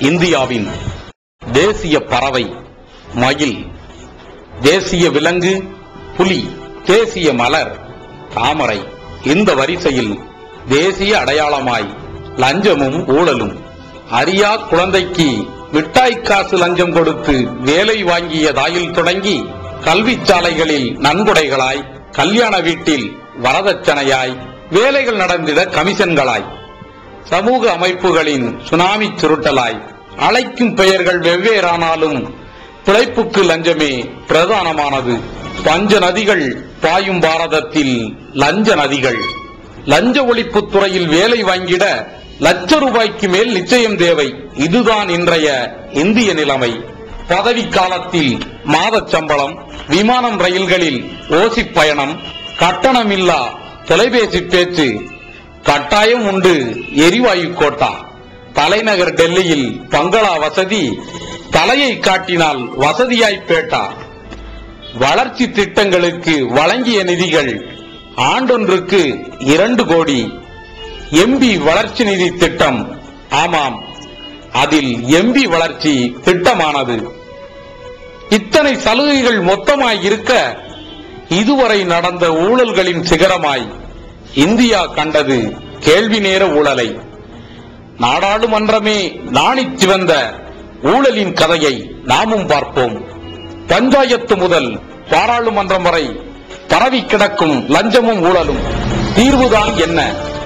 இந்தியாவின் தேசிய பறவை மயில் தேசிய விலங்கு புலி தேசிய மலர் தாமரை இந்த வரிசையில் தேசிய அடையாளமாய் லஞ்சமும் ஊழலும் அறியா குழந்தைக்கு மிட்டாய் காசு லஞ்சம் கொடுத்து வேலை வாங்கிய தாயில் தொடங்கி கல்விச் சாலைகளில் நன்கொடைகளாய் கல்யாண வீட்டில் வரதட்சணையாய் வேலைகள் நடந்திட கமிஷன்களாய் சமூக அமைப்புகளின் சுனாமி சுருட்டலாய் அழைக்கும் பெயர்கள் வெவ்வேறானாலும் பிழைப்புக்கு லஞ்சமே பிரதானமானது பஞ்ச நதிகள் பாயும் பாரதத்தில் லஞ்ச நதிகள் லஞ்ச ஒழிப்புத் துறையில் வேலை வாங்கிட லட்ச ரூபாய்க்கு மேல் நிச்சயம் தேவை இதுதான் இன்றைய இந்திய நிலைமை பதவி காலத்தில் மாதச் சம்பளம் விமானம் ரயில்களில் ஓசிப் பயணம் கட்டணமில்லா தொலைபேசி பேச்சு கட்டாயம் உண்டு எரிவாயு கோட்டா தலைநகர் டெல்லியில் பங்களா வசதி தலையை காட்டினால் வசதியாய் பேட்டா வளர்ச்சி திட்டங்களுக்கு வழங்கிய நிதிகள் ஆண்டொன்றுக்கு இரண்டு கோடி எம்பி வளர்ச்சி நிதி திட்டம் ஆமாம் அதில் எம்பி வளர்ச்சி திட்டமானது இத்தனை சலுகைகள் மொத்தமாய் இருக்க இதுவரை நடந்த ஊழல்களின் சிகரமாய் இந்தியா கண்டது கேள்வி நேர ஊழலை நாடாளுமன்றமே நாணிச் சிவந்த ஊழலின் கதையை நாமும் பார்ப்போம் பஞ்சாயத்து முதல் பாராளுமன்றம் வரை பரவி கிடக்கும் லஞ்சமும் ஊழலும் தீர்வுதான் என்ன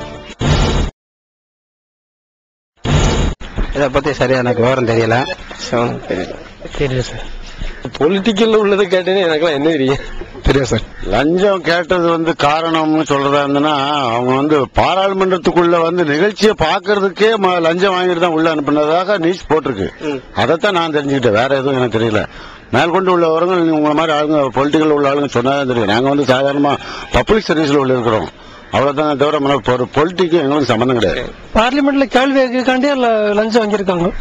இதை பத்தி சரியா எனக்கு விவரம் தெரியல தெரியல சார் பொலிட்டிக்கல்ல உள்ளதை கேட்டேன்னு எனக்குலாம் என்ன தெரியும் தெரியும் சார் லஞ்சம் கேட்டது வந்து காரணம்னு சொல்றதா இருந்ததுன்னா அவங்க வந்து பாராளுமன்றத்துக்குள்ள வந்து நிகழ்ச்சியை பாக்குறதுக்கே ம- லஞ்சம் வாங்கிட்டு தான் உள்ள அனுப்புனதாக நியூஸ் போட்டிருக்கு அதைத்தான் நான் தெரிஞ்சுக்கிட்டேன் வேற எதுவும் எனக்கு தெரியல மேற்கொண்டு உள்ளவங்க உங்களை மாதிரி ஆளுங்க பொலிட்டிக்கல் உள்ள ஆளுங்க சொன்னாதான் தெரியும் நாங்க வந்து சாதாரணமா பப்ளிக் சர்வீஸ்ல உள்ள இருக்கிறோம் அவ்வளவுதான் தவிர மன- ஒரு பொலிட்டிக்கு எங்களுக்கு சம்பந்தம் கிடையாது பார்லிமெண்ட்ல கேள்வி கேட்காண்டே லஞ்சம் வாங்கியிருக்காங்க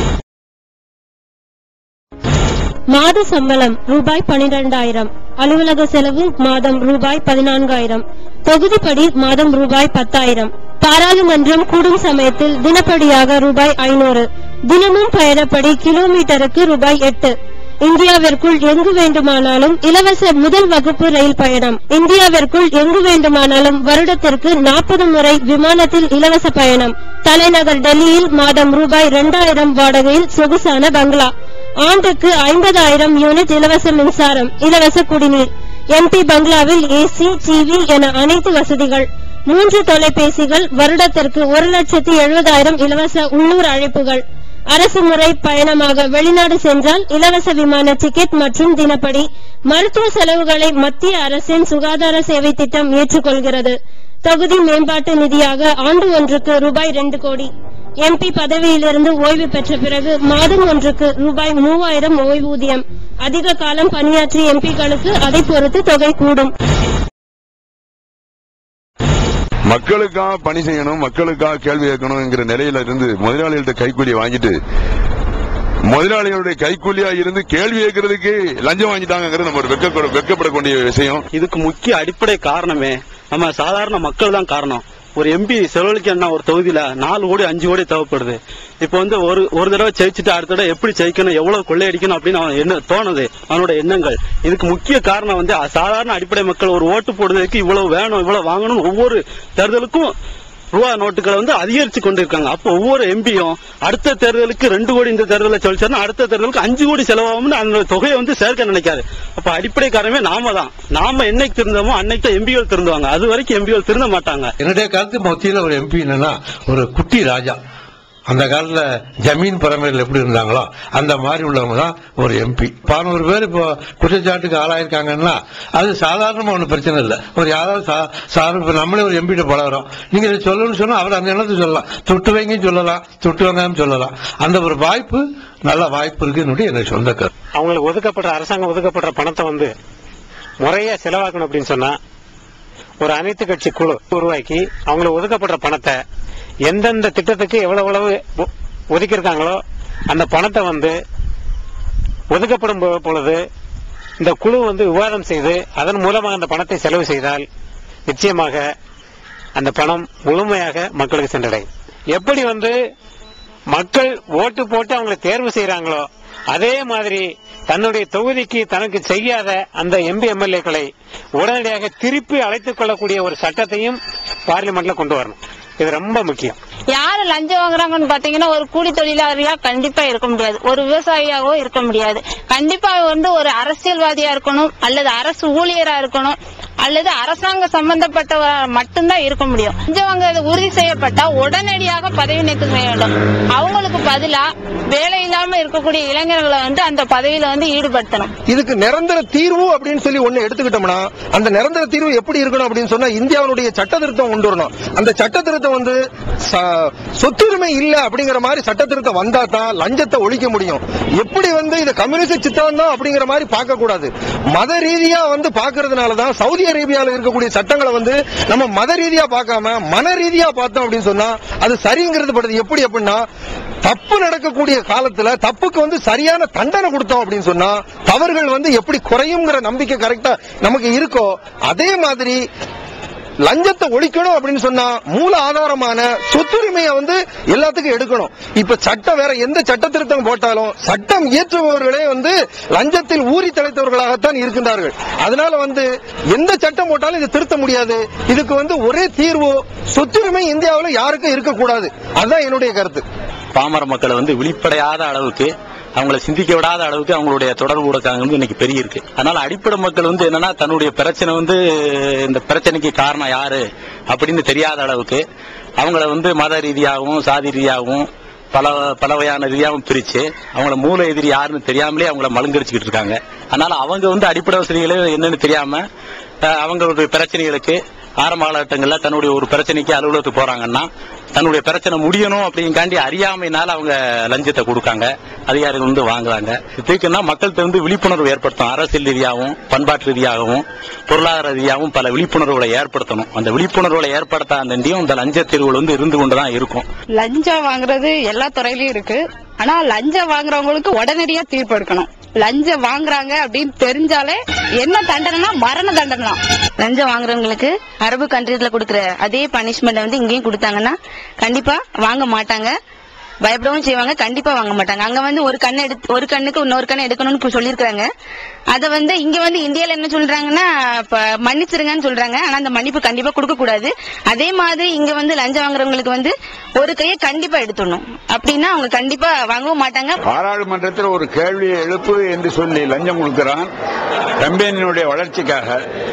மாத சம்பளம் ரூபாய் பனிரெண்டாயிரம் அலுவலக செலவு மாதம் ரூபாய் பதினான்காயிரம் தொகுதிப்படி மாதம் ரூபாய் பத்தாயிரம் பாராளுமன்றம் கூடும் சமயத்தில் தினப்படியாக ரூபாய் ஐநூறு தினமும் பயணப்படி கிலோமீட்டருக்கு ரூபாய் எட்டு இந்தியாவிற்குள் எங்கு வேண்டுமானாலும் இலவச முதல் வகுப்பு ரயில் பயணம் இந்தியாவிற்குள் எங்கு வேண்டுமானாலும் வருடத்திற்கு நாற்பது முறை விமானத்தில் இலவச பயணம் தலைநகர் டெல்லியில் மாதம் ரூபாய் இரண்டாயிரம் வாடகையில் சொகுசான பங்களா ஆண்டுக்கு ஐம்பதாயிரம் யூனிட் இலவச மின்சாரம் இலவச குடிநீர் எம்பி பங்களாவில் ஏசி டிவி என அனைத்து வசதிகள் மூன்று தொலைபேசிகள் வருடத்திற்கு ஒரு லட்சத்தி எழுபதாயிரம் இலவச உள்ளூர் அழைப்புகள் அரசு முறை பயணமாக வெளிநாடு சென்றால் இலவச விமான டிக்கெட் மற்றும் தினப்படி மருத்துவ செலவுகளை மத்திய அரசின் சுகாதார சேவை திட்டம் ஏற்றுக்கொள்கிறது தொகுதி மேம்பாட்டு நிதியாக ஆண்டு ஒன்றுக்கு ரூபாய் ரெண்டு கோடி எம்பி பதவியிலிருந்து ஓய்வு பெற்ற பிறகு மாதம் ஒன்றுக்கு ரூபாய் மூவாயிரம் ஓய்வூதியம் அதிக காலம் பணியாற்றிய எம்பிக்களுக்கு அதை பொறுத்து தொகை கூடும் மக்களுக்காக பணி செய்யணும் மக்களுக்காக கேள்வி கேட்கணுங்கிற நிலையில இருந்து முதலாளிகள்ட்ட கைக்கூலியை வாங்கிட்டு முதலாளிகளுடைய கைக்கூலியா இருந்து கேள்வி கேட்கறதுக்கு லஞ்சம் வாங்கிட்டாங்கிறது நம்ம ஒரு வெட்கப்பட வெட்கப்படக்கூடிய விஷயம் இதுக்கு முக்கிய அடிப்படை காரணமே நம்ம சாதாரண மக்கள் தான் காரணம் ஒரு எம்பி செலவழிக்கணும்னா ஒரு தொகுதியில நாலு கோடி அஞ்சு கோடி தேவைப்படுது இப்போ வந்து ஒரு ஒரு தடவை ஜெயிச்சுட்டு அடுத்த தடவை எப்படி ஜெயிக்கணும் எவ்வளவு கொள்ளையடிக்கணும் அப்படின்னு அவன் என்ன தோணுது அவனோட எண்ணங்கள் இதுக்கு முக்கிய காரணம் வந்து அ- சாதாரண அடிப்படை மக்கள் ஒரு ஓட்டு போடுறதுக்கு இவ்வளவு வேணும் இவ்வளவு வாங்கணும் ஒவ்வொரு தேர்தலுக்கும் ரூபா நோட்டுகளை வந்து அதிகரிச்சு கொண்டிருக்காங்க அப்போ ஒவ்வொரு எம்பியும் அடுத்த தேர்தலுக்கு ரெண்டு கோடி இந்த தேர்தலில் சொல்லிச்சாருன்னா அடுத்த தேர்தலுக்கு அஞ்சு கோடி செலவாகும்னு அந்த தொகையை வந்து சேர்க்க நினைக்காது அப்ப அடிப்படை காரணமே நாம தான் நாம என்னைக்கு திருந்தோமோ அன்னைக்கு தான் எம்பிகள் திருந்துவாங்க அது வரைக்கும் எம்பிகள் திருந்த மாட்டாங்க என்னுடைய கருத்து மத்தியில் ஒரு எம்பி என்னன்னா ஒரு குட்டி ராஜா அந்த காலத்துல ஜமீன் பரம்பரையில் எப்படி இருந்தாங்களோ அந்த மாதிரி உள்ளவங்க தான் ஒரு எம்பி பதினோரு பேர் இப்போ குற்றச்சாட்டுக்கு ஆளாயிருக்காங்கன்னா அது சாதாரணமா ஒன்றும் பிரச்சனை இல்லை ஒரு யாராவது சா- சார் இப்போ நம்மளே ஒரு எம்பிட்ட பழகிறோம் நீங்க இதை சொல்லணும்னு சொன்னா அவர் அந்த எண்ணத்தை சொல்லலாம் தொட்டு வைங்கன்னு சொல்லலாம் தொட்டு வாங்காம சொல்லலாம் அந்த ஒரு வாய்ப்பு நல்ல வாய்ப்பு இருக்கு என்னுடைய என்னுடைய சொந்த கருத்து அவங்களுக்கு ஒதுக்கப்படுற அரசாங்கம் ஒதுக்கப்படுற பணத்தை வந்து முறையா செலவாக்கணும் அப்படின்னு சொன்னா ஒரு அனைத்து கட்சி குழு உருவாக்கி அவங்களுக்கு ஒதுக்கப்படுற பணத்தை எந்தெந்த திட்டத்துக்கு எவ்வளவு எவ்வளவு ஒ- ஒதுக்கியிருக்காங்களோ அந்த பணத்தை வந்து ஒதுக்கப்படும் பொ- பொழுது இந்த குழு வந்து விவாதம் செய்து அதன் மூலமாக அந்த பணத்தை செலவு செய்தால் நிச்சயமாக அந்த பணம் முழுமையாக மக்களுக்கு சென்றடையும் எப்படி வந்து மக்கள் ஓட்டு போட்டு அவங்களை தேர்வு செய்யறாங்களோ அதே மாதிரி தன்னுடைய தொகுதிக்கு தனக்கு செய்யாத அந்த எம்பி எம்எல்ஏக்களை உடனடியாக திருப்பி அழைத்துக் கொள்ளக்கூடிய ஒரு சட்டத்தையும் பார்லிமெண்ட்ல கொண்டு வரணும் இது ரொம்ப முக்கியம் யாரு லஞ்சம் வாங்குறாங்கன்னு பாத்தீங்கன்னா ஒரு கூலி தொழிலாளியா கண்டிப்பா இருக்க முடியாது ஒரு விவசாயியாவோ இருக்க முடியாது கண்டிப்பா வந்து ஒரு அரசியல்வாதியா இருக்கணும் அல்லது அரசு ஊழியரா இருக்கணும் அல்லது அரசாங்க சம்பந்தப்பட்டவரா மட்டும்தான் இருக்க முடியும் லஞ்சம் வாங்குறது உறுதி செய்யப்பட்டா உடனடியாக பதவி நீக்கம் செய்ய வேண்டும் அவங்களுக்கு பதிலா வேலை இல்லாம இருக்கக்கூடிய இளைஞர்களை வந்து அந்த பதவியில வந்து ஈடுபடுத்தணும் இதுக்கு நிரந்தர தீர்வு அப்படின்னு சொல்லி ஒண்ணு எடுத்துக்கிட்டோம்னா அந்த நிரந்தர தீர்வு எப்படி இருக்கணும் அப்படின்னு சொன்னா இந்தியாவுடைய சட்ட திருத்தம் கொண்டு வரணும் அந்த சட்ட திருத்தம் வந்து ச- சொத்துரிமை இல்ல அப்படிங்கிற மாதிரி சட்ட திருத்தம் வந்தா தான் லஞ்சத்தை ஒழிக்க முடியும் எப்படி வந்து இது கம்யூனிஸ்ட் சித்தாந்தம் தான் அப்படிங்கிற மாதிரி பார்க்க கூடாது மத ரீதியா வந்து பாக்குறதுனால தான் சவுதி அரேபியால இருக்கக்கூடிய சட்டங்களை வந்து நம்ம மத ரீதியா பார்க்காம மன ரீதியா பார்த்தோம் அப்படின்னு சொன்னா அது சரிங்கிறது படுது எப்படி அப்படின்னா தப்பு நடக்கக்கூடிய காலத்துல தப்புக்கு வந்து சரியான தண்டனை கொடுத்தோம் அப்படின்னு சொன்னா தவறுகள் வந்து எப்படி குறையுங்கிற நம்பிக்கை கரெக்டா நமக்கு இருக்கோ அதே மாதிரி லஞ்சத்தை ஒழிக்கணும் அப்படின்னு சொன்னா மூல ஆதாரமான சொத்துரிமையை வந்து எல்லாத்துக்கும் எடுக்கணும் இப்ப சட்டம் வேற எந்த சட்ட திருத்தம் போட்டாலும் சட்டம் இயற்றுபவர்களே வந்து லஞ்சத்தில் ஊறி தலைத்தவர்களாகத்தான் இருக்கின்றார்கள் அதனால வந்து எந்த சட்டம் போட்டாலும் இதை திருத்த முடியாது இதுக்கு வந்து ஒரே தீர்வு சொத்துரிமை இந்தியாவில் யாருக்கும் இருக்கக்கூடாது அதுதான் என்னுடைய கருத்து பாமர மக்களை வந்து விழிப்படையாத அளவுக்கு அவங்கள சிந்திக்க விடாத அளவுக்கு அவங்களுடைய தொடர்பு ஊடகங்கள் வந்து இன்னைக்கு பெரிய இருக்கு அதனால அடிப்படை மக்கள் வந்து என்னன்னா தன்னுடைய பிரச்சனை வந்து இந்த பிரச்சனைக்கு காரணம் யாரு அப்படின்னு தெரியாத அளவுக்கு அவங்கள வந்து மத ரீதியாகவும் சாதி ரீதியாகவும் பல பல வகையான ரீதியாகவும் பிரிச்சு அவங்கள மூல எதிரி யாருன்னு தெரியாமலே அவங்கள மழுங்கடிச்சுக்கிட்டு இருக்காங்க அதனால அவங்க வந்து அடிப்படை வசதிகளே என்னன்னு தெரியாம அஹ், அவங்களுடைய பிரச்சனைகளுக்கு ஆரம்ப காலகட்டங்கள்ல தன்னுடைய ஒரு பிரச்சனைக்கு அலுவலகத்துக்கு போறாங்கன்னா தன்னுடைய பிரச்சனை முடியணும் அப்படிங்காண்டி அறியாமைனால அவங்க லஞ்சத்தை கொடுக்காங்க அதிகாரிகள் வந்து வாங்குறாங்க இதுக்குன்னா மக்கள்கிட்ட வந்து விழிப்புணர்வு ஏற்படுத்தும் அரசியல் ரீதியாகவும் பண்பாட்டு ரீதியாகவும் பொருளாதார ரீதியாகவும் பல விழிப்புணர்வுகளை ஏற்படுத்தணும் அந்த விழிப்புணர்வுகளை ஏற்படுத்தாண்டியும் இந்த லஞ்ச தீர்வுகள் வந்து இருந்து கொண்டுதான் இருக்கும் லஞ்சம் வாங்குறது எல்லா துறையிலயும் இருக்கு ஆனா லஞ்சம் வாங்குறவங்களுக்கு உடனடியா தீர்ப்பு எடுக்கணும் லஞ்சம் வாங்குறாங்க அப்படின்னு தெரிஞ்சாலே என்ன தண்டனைனா மரண தண்டனை தான் லஞ்சம் வாங்குறவங்களுக்கு அரபு கண்ட்ரீஸ்ல கொடுக்குற அதே பனிஷ்மெண்ட் வந்து இங்கேயும் கொடுத்தாங்கன்னா கண்டிப்பா வாங்க மாட்டாங்க பயப்படவும் செய்வாங்க கண்டிப்பா வாங்க மாட்டாங்க அங்க வந்து ஒரு கண்ணை எடுத்து ஒரு கண்ணுக்கு இன்னொரு கண்ணை எடுக்கணும்னு சொல்லியிருக்காங்க அத வந்து இங்க வந்து இந்தியால என்ன சொல்றாங்கன்னா இப்ப மன்னிச்சிருங்கன்னு சொல்றாங்க ஆனா அந்த மன்னிப்பு கண்டிப்பா கொடுக்க கூடாது அதே மாதிரி இங்க வந்து லஞ்சம் வாங்குறவங்களுக்கு வந்து ஒரு கையை கண்டிப்பா எடுத்துடணும் அப்படின்னா அவங்க கண்டிப்பா வாங்கவும் மாட்டாங்க பாராளுமன்றத்தில் ஒரு கேள்வியை எழுப்பு என்று சொல்லி லஞ்சம் கொடுக்கிறான் கம்பெனியினுடைய வளர்ச்சிக்காக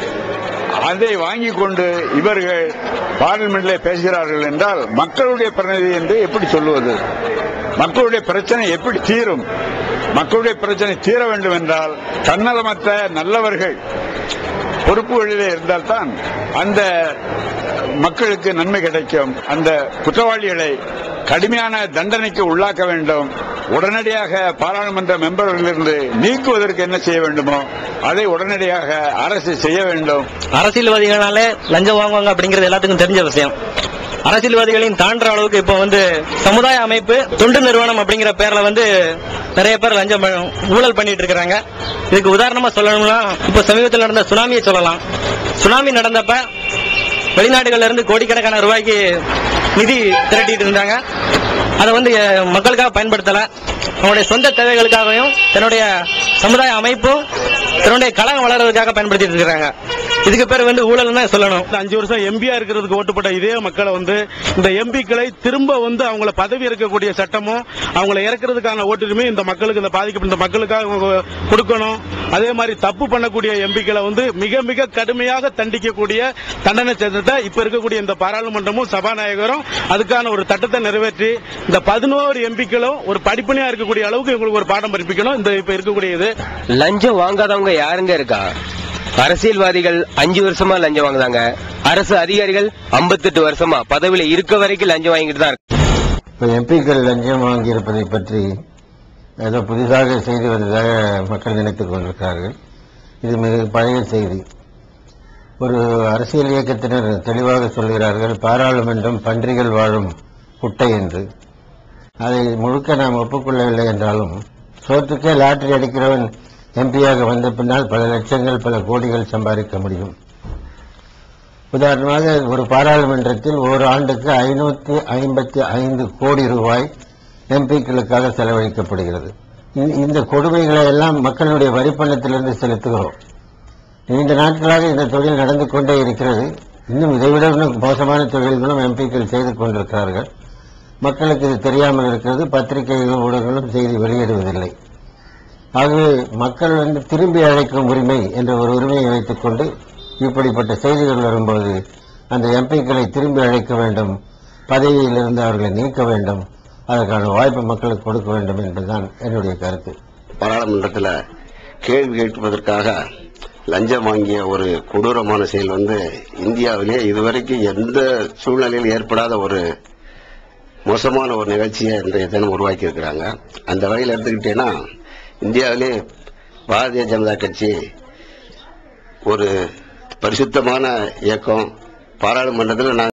அதை வாங்கி கொண்டு இவர்கள் பார்லிமெண்ட்ல பேசுகிறார்கள் என்றால் மக்களுடைய பிரதிநிதி என்று எப்படி சொல்லுவது மக்களுடைய பிரச்சனை எப்படி தீரும் மக்களுடைய பிரச்சனை தீர வேண்டும் என்றால் தன்னலமற்ற நல்லவர்கள் பொறுப்புகளிலே இருந்தால்தான் அந்த மக்களுக்கு நன்மை கிடைக்கும் அந்த குற்றவாளிகளை கடுமையான தண்டனைக்கு உள்ளாக்க வேண்டும் உடனடியாக பாராளுமன்ற மெம்பர்களிலிருந்து நீக்குவதற்கு என்ன செய்ய வேண்டுமோ அதை உடனடியாக அரசு செய்ய வேண்டும் அரசியல்வாதிகளாலே லஞ்சம் வாங்குவாங்க அப்படிங்கிறது எல்லாத்துக்கும் தெரிஞ்ச விஷயம் அரசியல்வாதிகளையும் தாண்டுற அளவுக்கு இப்போ வந்து சமுதாய அமைப்பு தொண்டு நிறுவனம் அப்படிங்கிற பேர்ல வந்து நிறைய பேர் லஞ்சம் ப- ஊழல் பண்ணிட்டு இருக்காங்க இதுக்கு உதாரணமா சொல்லணும்னா இப்போ சமீபத்தில் நடந்த சுனாமியை சொல்லலாம் சுனாமி நடந்தப்ப வெளிநாடுகள்ல இருந்து கோடிக்கணக்கான ரூபாய்க்கு நிதி திரட்டிட்டு இருந்தாங்க அதை வந்து அஹ், மக்களுக்காக பயன்படுத்தல அவனுடைய சொந்த தேவைகளுக்காகவும் தன்னுடைய சமுதாய அமைப்பும் தன்னுடைய கழகம் வளர்றதுக்காக பயன்படுத்திட்டு இருக்காங்க இதுக்கு பேர் வந்து ஊழல் தான் சொல்லணும் அஞ்சு வருஷம் எம்பியா இருக்கிறதுக்கு ஓட்டுப்பட்ட இதே மக்களை வந்து இந்த எம்பிக்களை திரும்ப வந்து அவங்கள பதவி இருக்கக்கூடிய சட்டமும் அவங்கள இறக்குறதுக்கான ஓட்டுரிமை இந்த மக்களுக்கு இந்த பாதிக்கப்பட்ட இந்த மக்களுக்காக அவங்க கொடுக்கணும் அதே மாதிரி தப்பு பண்ணக்கூடிய எம்பிக்களை வந்து மிக மிக கடுமையாக தண்டிக்கக்கூடிய தண்டனை சட்டத்தை இப்ப இருக்கக்கூடிய இந்த பாராளுமன்றமும் சபாநாயகரும் அதுக்கான ஒரு சட்டத்தை நிறைவேற்றி இந்த பதினோரு எம்பிக்களும் ஒரு படிப்பனையா இருக்கக்கூடிய அளவுக்கு இவங்களுக்கு ஒரு பாடம் படிப்பிக்கணும் இந்த இப்ப இருக்கக்கூடிய இது லஞ்சம் வாங்காதவங்க யாருங்க இருக்கா அரசியல்வாதிகள் அஞ்சு வருஷமா லஞ்சம் வாங்குதாங்க அரசு அதிகாரிகள் 58 வருஷமா பதவியில இருக்க வரைக்கும் லஞ்சம் வாங்கிட்டு தான் இருக்கு இப்போ எம்பிக்கள் லஞ்சம் வாங்கியிருப்பதை பற்றி ஏதோ புதிதாக செய்து வந்ததாக மக்கள் நினைத்துக் கொண்டிருக்கிறார்கள் இது மிக பழைய செய்தி ஒரு அரசியல் இயக்கத்தினர் தெளிவாக சொல்கிறார்கள் பாராளுமன்றம் பன்றிகள் வாழும் குட்டை என்று அதை முழுக்க நாம் ஒப்புக்கொள்ளவில்லை என்றாலும் சோற்றுக்கே லாட்டரி அடிக்கிறவன் எம்பியாக வந்த பின்னால் பல லட்சங்கள் பல கோடிகள் சம்பாதிக்க முடியும் உதாரணமாக ஒரு பாராளுமன்றத்தில் ஒரு ஆண்டுக்கு ஐநூத்தி ஐம்பத்தி ஐந்து கோடி ரூபாய் எம்பிக்களுக்காக செலவழிக்கப்படுகிறது இந்த- இந்த கொடுமைகளை எல்லாம் மக்களுடைய வரிப்பணத்திலிருந்து செலுத்துகிறோம் நீண்ட நாட்களாக இந்த தொழில் நடந்து கொண்டே இருக்கிறது இன்னும் இதைவிட இன்னும் மோசமான தொழில்களும் எம்பிக்கள் செய்து கொண்டிருக்கிறார்கள் மக்களுக்கு இது தெரியாமல் இருக்கிறது பத்திரிகைகளும் ஊடகங்களும் செய்தி வெளியிடுவதில்லை ஆகவே மக்கள் வந்து திரும்பி அழைக்கும் உரிமை என்ற ஒரு உரிமையை வைத்துக் கொண்டு இப்படிப்பட்ட செய்திகள் வரும்போது அந்த எம்பிக்களை திரும்பி அழைக்க வேண்டும் பதவியிலிருந்து அவர்களை நீக்க வேண்டும் அதற்கான வாய்ப்பு மக்களுக்கு கொடுக்க வேண்டும் என்பதுதான் என்னுடைய கருத்து பாராளுமன்றத்தில் கேள்வி கேட்பதற்காக லஞ்சம் வாங்கிய ஒரு கொடூரமான செயல் வந்து இந்தியாவிலே இதுவரைக்கும் எந்த சூழ்நிலையில் ஏற்படாத ஒரு மோசமான ஒரு நிகழ்ச்சியை இன்றைய தினம் உருவாக்கி இருக்கிறாங்க அந்த வகையில் எடுத்துக்கிட்டேன்னா இந்தியாவிலே பாரதிய ஜனதா கட்சி ஒரு பரிசுத்தமான இயக்கம் பாராளுமன்றத்தில் நான்